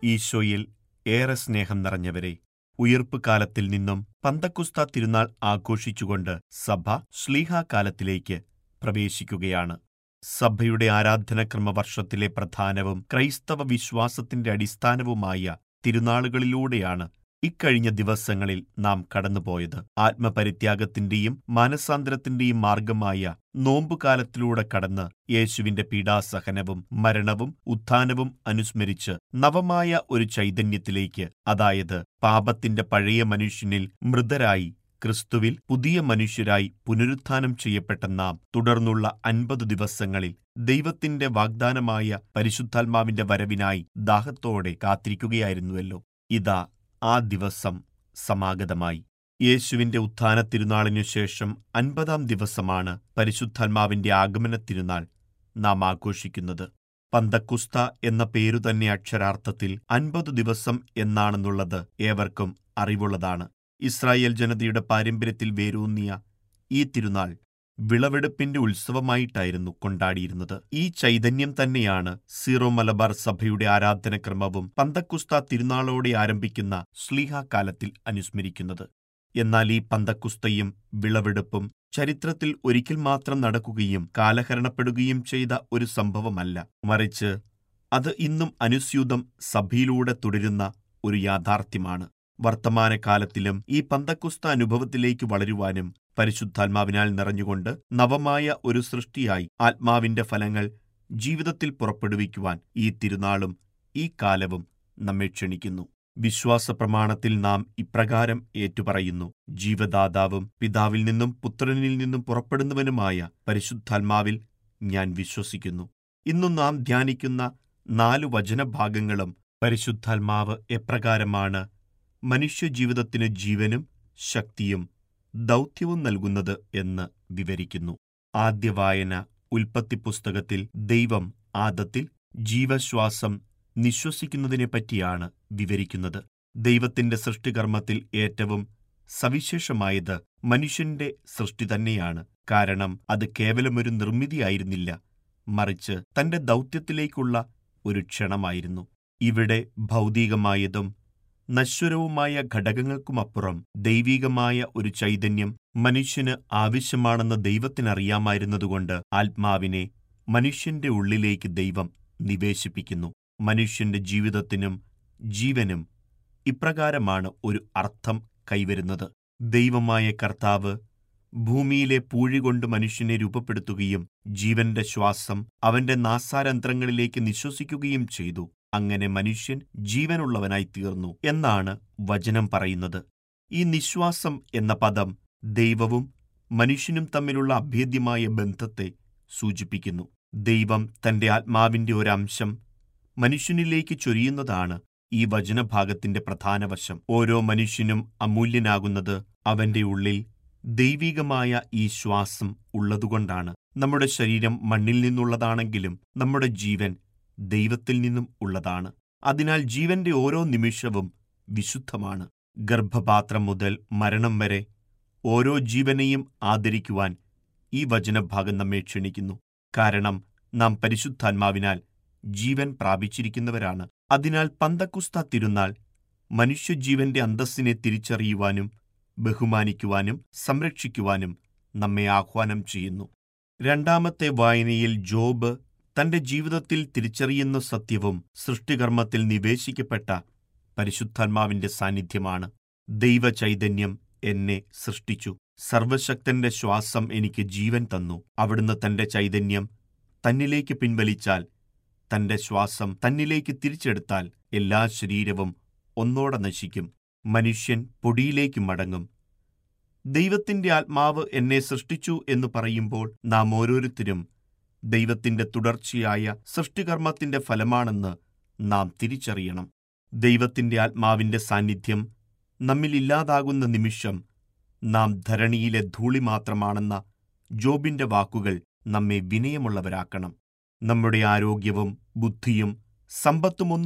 ഈശോയിൽ ഏറെ സ്നേഹം നിറഞ്ഞവരെ ഉയിർപ്പ് കാലത്തിൽ നിന്നും പന്തക്കുസ്ത തിരുനാൾ ആഘോഷിച്ചുകൊണ്ട് സഭ ശ്ലീഹാകാലത്തിലേക്ക് പ്രവേശിക്കുകയാണ് സഭയുടെ ആരാധനക്രമ വർഷത്തിലെ പ്രധാനവും ക്രൈസ്തവ വിശ്വാസത്തിന്റെ അടിസ്ഥാനവുമായ തിരുനാളുകളിലൂടെയാണ് ഇക്കഴിഞ്ഞ ദിവസങ്ങളിൽ നാം കടന്നുപോയത് ആത്മപരിത്യാഗത്തിന്റെയും മാനസാന്തരത്തിന്റെയും മാർഗമായ നോമ്പുകാലത്തിലൂടെ കടന്ന് യേശുവിന്റെ പീഡാസഹനവും മരണവും ഉത്ഥാനവും അനുസ്മരിച്ച് നവമായ ഒരു ചൈതന്യത്തിലേക്ക് അതായത് പാപത്തിന്റെ പഴയ മനുഷ്യനിൽ മൃതരായി ക്രിസ്തുവിൽ പുതിയ മനുഷ്യരായി പുനരുത്ഥാനം ചെയ്യപ്പെട്ട നാം തുടർന്നുള്ള അൻപത് ദിവസങ്ങളിൽ ദൈവത്തിന്റെ വാഗ്ദാനമായ പരിശുദ്ധാത്മാവിന്റെ വരവിനായി ദാഹത്തോടെ കാത്തിരിക്കുകയായിരുന്നുവല്ലോ ഇതാ ആ ദിവസം സമാഗതമായി യേശുവിന്റെ ഉത്ഥാന തിരുനാളിനു ശേഷം അൻപതാം ദിവസമാണ് പരിശുദ്ധാത്മാവിന്റെ ആഗമന തിരുനാൾ നാം ആഘോഷിക്കുന്നത് പന്തക്കുസ്ത എന്ന പേരു തന്നെ അക്ഷരാർത്ഥത്തിൽ അൻപത് ദിവസം എന്നാണെന്നുള്ളത് ഏവർക്കും അറിവുള്ളതാണ് ഇസ്രായേൽ ജനതയുടെ പാരമ്പര്യത്തിൽ വേരൂന്നിയ ഈ തിരുനാൾ വിളവെടുപ്പിന്റെ ഉത്സവമായിട്ടായിരുന്നു കൊണ്ടാടിയിരുന്നത് ഈ ചൈതന്യം തന്നെയാണ് സീറോ മലബാർ സഭയുടെ ആരാധനക്രമവും പന്തക്കുസ്ത തിരുനാളോടെ ആരംഭിക്കുന്ന ശ്ലീഹാകാലത്തിൽ അനുസ്മരിക്കുന്നത് എന്നാൽ ഈ പന്തക്കുസ്തയും വിളവെടുപ്പും ചരിത്രത്തിൽ ഒരിക്കൽ മാത്രം നടക്കുകയും കാലഹരണപ്പെടുകയും ചെയ്ത ഒരു സംഭവമല്ല മറിച്ച് അത് ഇന്നും അനുസ്യൂതം സഭയിലൂടെ തുടരുന്ന ഒരു യാഥാർത്ഥ്യമാണ് വർത്തമാനകാലത്തിലും ഈ പന്തക്കുസ്ത അനുഭവത്തിലേക്ക് വളരുവാനും പരിശുദ്ധാത്മാവിനാൽ നിറഞ്ഞുകൊണ്ട് നവമായ ഒരു സൃഷ്ടിയായി ആത്മാവിന്റെ ഫലങ്ങൾ ജീവിതത്തിൽ പുറപ്പെടുവിക്കുവാൻ ഈ തിരുനാളും ഈ കാലവും നമ്മെ ക്ഷണിക്കുന്നു വിശ്വാസ പ്രമാണത്തിൽ നാം ഇപ്രകാരം ഏറ്റുപറയുന്നു ജീവദാതാവും പിതാവിൽ നിന്നും പുത്രനിൽ നിന്നും പുറപ്പെടുന്നവനുമായ പരിശുദ്ധാത്മാവിൽ ഞാൻ വിശ്വസിക്കുന്നു ഇന്നു നാം ധ്യാനിക്കുന്ന നാലു വചനഭാഗങ്ങളും പരിശുദ്ധാത്മാവ് എപ്രകാരമാണ് മനുഷ്യജീവിതത്തിന് ജീവനും ശക്തിയും ദൗത്യവും നൽകുന്നത് എന്ന് വിവരിക്കുന്നു ആദ്യ വായന ഉൽപ്പത്തി പുസ്തകത്തിൽ ദൈവം ആദത്തിൽ ജീവശ്വാസം നിശ്വസിക്കുന്നതിനെപ്പറ്റിയാണ് വിവരിക്കുന്നത് ദൈവത്തിന്റെ സൃഷ്ടികർമ്മത്തിൽ ഏറ്റവും സവിശേഷമായത് മനുഷ്യന്റെ സൃഷ്ടി തന്നെയാണ് കാരണം അത് കേവലമൊരു നിർമ്മിതിയായിരുന്നില്ല മറിച്ച് തന്റെ ദൗത്യത്തിലേക്കുള്ള ഒരു ക്ഷണമായിരുന്നു ഇവിടെ ഭൗതികമായതും നശ്വരവുമായ ഘടകങ്ങൾക്കുമപ്പുറം ദൈവീകമായ ഒരു ചൈതന്യം മനുഷ്യന് ആവശ്യമാണെന്ന് ദൈവത്തിനറിയാമായിരുന്നതുകൊണ്ട് ആത്മാവിനെ മനുഷ്യന്റെ ഉള്ളിലേക്ക് ദൈവം നിവേശിപ്പിക്കുന്നു മനുഷ്യന്റെ ജീവിതത്തിനും ജീവനും ഇപ്രകാരമാണ് ഒരു അർത്ഥം കൈവരുന്നത് ദൈവമായ കർത്താവ് ഭൂമിയിലെ പൂഴികൊണ്ട് മനുഷ്യനെ രൂപപ്പെടുത്തുകയും ജീവന്റെ ശ്വാസം അവന്റെ നാസാരന്ധ്രങ്ങളിലേക്ക് നിശ്വസിക്കുകയും ചെയ്തു അങ്ങനെ മനുഷ്യൻ ജീവനുള്ളവനായി തീർന്നു എന്നാണ് വചനം പറയുന്നത് ഈ നിശ്വാസം എന്ന പദം ദൈവവും മനുഷ്യനും തമ്മിലുള്ള അഭേദ്യമായ ബന്ധത്തെ സൂചിപ്പിക്കുന്നു ദൈവം തന്റെ ആത്മാവിന്റെ ഒരംശം മനുഷ്യനിലേക്ക് ചൊരിയുന്നതാണ് ഈ വചനഭാഗത്തിന്റെ പ്രധാന വശം ഓരോ മനുഷ്യനും അമൂല്യനാകുന്നത് അവന്റെ ഉള്ളിൽ ദൈവികമായ ഈ ശ്വാസം ഉള്ളതുകൊണ്ടാണ് നമ്മുടെ ശരീരം മണ്ണിൽ നിന്നുള്ളതാണെങ്കിലും നമ്മുടെ ജീവൻ ദൈവത്തിൽ നിന്നും ഉള്ളതാണ് അതിനാൽ ജീവന്റെ ഓരോ നിമിഷവും വിശുദ്ധമാണ് ഗർഭപാത്രം മുതൽ മരണം വരെ ഓരോ ജീവനെയും ആദരിക്കുവാൻ ഈ വചനഭാഗം നമ്മെ ക്ഷണിക്കുന്നു കാരണം നാം പരിശുദ്ധാത്മാവിനാൽ ജീവൻ പ്രാപിച്ചിരിക്കുന്നവരാണ് അതിനാൽ പന്തക്കുസ്ത തിരുനാൾ മനുഷ്യജീവന്റെ അന്തസ്സിനെ തിരിച്ചറിയുവാനും ബഹുമാനിക്കുവാനും സംരക്ഷിക്കുവാനും നമ്മെ ആഹ്വാനം ചെയ്യുന്നു രണ്ടാമത്തെ വായനയിൽ ജോബ് തന്റെ ജീവിതത്തിൽ തിരിച്ചറിയുന്ന സത്യവും സൃഷ്ടികർമ്മത്തിൽ നിവേശിക്കപ്പെട്ട പരിശുദ്ധാത്മാവിന്റെ സാന്നിധ്യമാണ് ദൈവചൈതന്യം എന്നെ സൃഷ്ടിച്ചു സർവശക്തന്റെ ശ്വാസം എനിക്ക് ജീവൻ തന്നു അവിടുന്ന് തന്റെ ചൈതന്യം തന്നിലേക്ക് പിൻവലിച്ചാൽ തന്റെ ശ്വാസം തന്നിലേക്ക് തിരിച്ചെടുത്താൽ എല്ലാ ശരീരവും ഒന്നോടെ നശിക്കും മനുഷ്യൻ പൊടിയിലേക്ക് മടങ്ങും ദൈവത്തിന്റെ ആത്മാവ് എന്നെ സൃഷ്ടിച്ചു എന്ന് പറയുമ്പോൾ നാം ഓരോരുത്തരും ദൈവത്തിന്റെ തുടർച്ചയായ സൃഷ്ടികർമ്മത്തിന്റെ ഫലമാണെന്ന് നാം തിരിച്ചറിയണം ദൈവത്തിന്റെ ആത്മാവിന്റെ സാന്നിധ്യം നമ്മിലില്ലാതാകുന്ന നിമിഷം നാം ധരണിയിലെ ധൂളി മാത്രമാണെന്ന ജോബിന്റെ വാക്കുകൾ നമ്മെ വിനയമുള്ളവരാക്കണം നമ്മുടെ ആരോഗ്യവും ബുദ്ധിയും സമ്പത്തുമൊന്നും